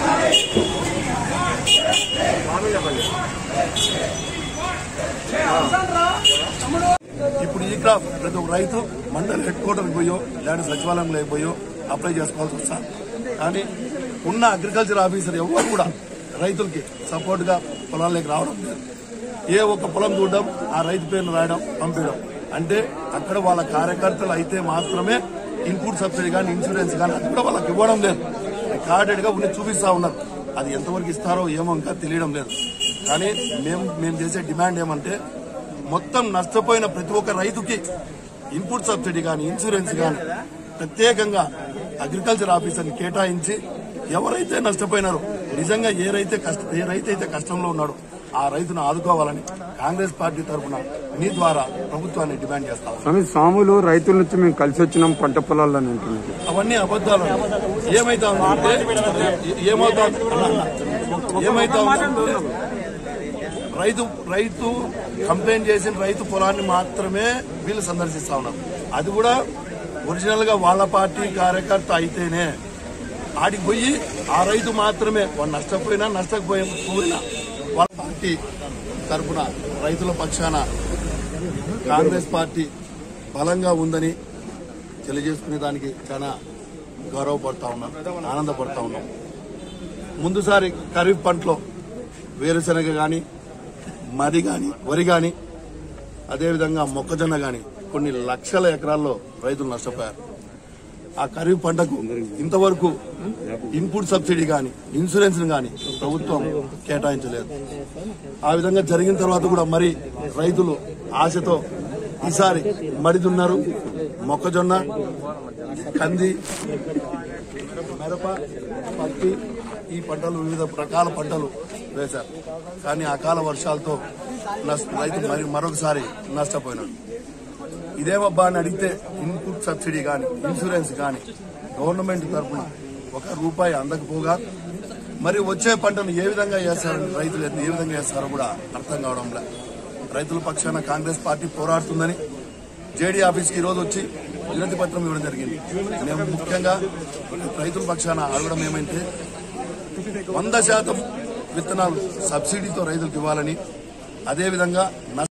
ఇప్పుడు ఈ క్రాప్ ప్రతి ఒక్క రైతు మండల హెడ్ క్వార్టర్కి పోయో లేదా సచివాలయంలో పోయో అప్లై చేసుకోవాల్సి వస్తా కానీ ఉన్న అగ్రికల్చర్ ఆఫీసర్ ఎవరు కూడా రైతులకి సపోర్ట్ గా పొలాల్లోకి రావడం లేదు ఏ ఒక్క పొలం చూడడం ఆ రైతు పేరును రాయడం పంపించడం అంటే అక్కడ వాళ్ళ కార్యకర్తలు అయితే మాత్రమే ఇన్పుట్ సబ్సిడీ కానీ ఇన్సూరెన్స్ కానీ అది కూడా వాళ్ళకి ఇవ్వడం లేదు రికార్డెడ్ గా ఉండి చూపిస్తా ఉన్నారు అది ఎంతవరకు ఇస్తారో ఏమో ఇంకా తెలియడం లేదు కానీ మేము మేము చేసే డిమాండ్ ఏమంటే మొత్తం నష్టపోయిన ప్రతి ఒక్క రైతుకి ఇన్పుట్ సబ్సిడీ కానీ ఇన్సూరెన్స్ కానీ ప్రత్యేకంగా అగ్రికల్చర్ ఆఫీసర్ని కేటాయించి ఎవరైతే నష్టపోయినారో నిజంగా ఏ రైతే కష్ట ఏ రైతు అయితే కష్టంలో ఉన్నాడో ఆ రైతును ఆదుకోవాలని కాంగ్రెస్ పార్టీ తరఫున మీ ద్వారా ప్రభుత్వాన్ని డిమాండ్ చేస్తాం స్వామి స్వాములు రైతుల నుంచి మేము కలిసి వచ్చినాం పంట పొలాలని అంటున్నారు అవన్నీ అబద్దాలు ఏమైతా ఉందంటే ఏమవుతా ఏమైతా ఉందంటే రైతు రైతు కంప్లైంట్ చేసిన రైతు పొలాన్ని మాత్రమే వీళ్ళు సందర్శిస్తా ఉన్నారు అది కూడా ఒరిజినల్ గా వాళ్ళ పార్టీ కార్యకర్త అయితేనే ఆడికి పోయి ఆ రైతు మాత్రమే వాడు నష్టపోయినా నష్టపోయినా వాళ్ళ పార్టీ తరపున రైతుల పక్షాన కాంగ్రెస్ పార్టీ బలంగా ఉందని తెలియజేసుకునే దానికి చాలా గౌరవపడతా ఉన్నాం ఆనందపడతా ఉన్నాం ముందుసారి ఖరీఫ్ పంటలో వేరుశనగ గాని మది గాని వరి గాని అదేవిధంగా మొక్కజొన్న గాని కొన్ని లక్షల ఎకరాల్లో రైతులు నష్టపోయారు ఆ ఖరీఫ్ పంటకు ఇంతవరకు ఇన్పుట్ సబ్సిడీ గాని ఇన్సూరెన్స్ గాని ప్రభుత్వం కేటాయించలేదు ఆ విధంగా జరిగిన తర్వాత కూడా మరి రైతులు ఆశతో ఈసారి మడిదున్నారు మొక్కజొన్న కంది మిరప పత్తి ఈ పంటలు వివిధ రకాల పంటలు వేశారు కానీ అకాల వర్షాలతో నష్ట- రైతు మరి మరొకసారి నష్టపోయినాడు ఇదేమబ్బా అని అడిగితే ఇన్పుట్ సబ్సిడీ కానీ ఇన్సూరెన్స్ కానీ గవర్నమెంట్ తరఫున ఒక రూపాయి అందకపోగా మరి వచ్చే పంటను ఏ విధంగా చేస్తారని రైతులు ఏ విధంగా చేస్తారో కూడా అర్థం కావడం లే రైతుల పక్షాన కాంగ్రెస్ పార్టీ పోరాడుతుందని జేడీ ఆఫీస్కి ఈ రోజు వచ్చి వినతి పత్రం ఇవ్వడం జరిగింది మేము ముఖ్యంగా రైతుల పక్షాన అడగడం ఏమంటే వంద శాతం విత్తనాలు సబ్సిడీతో రైతులకు ఇవ్వాలని అదేవిధంగా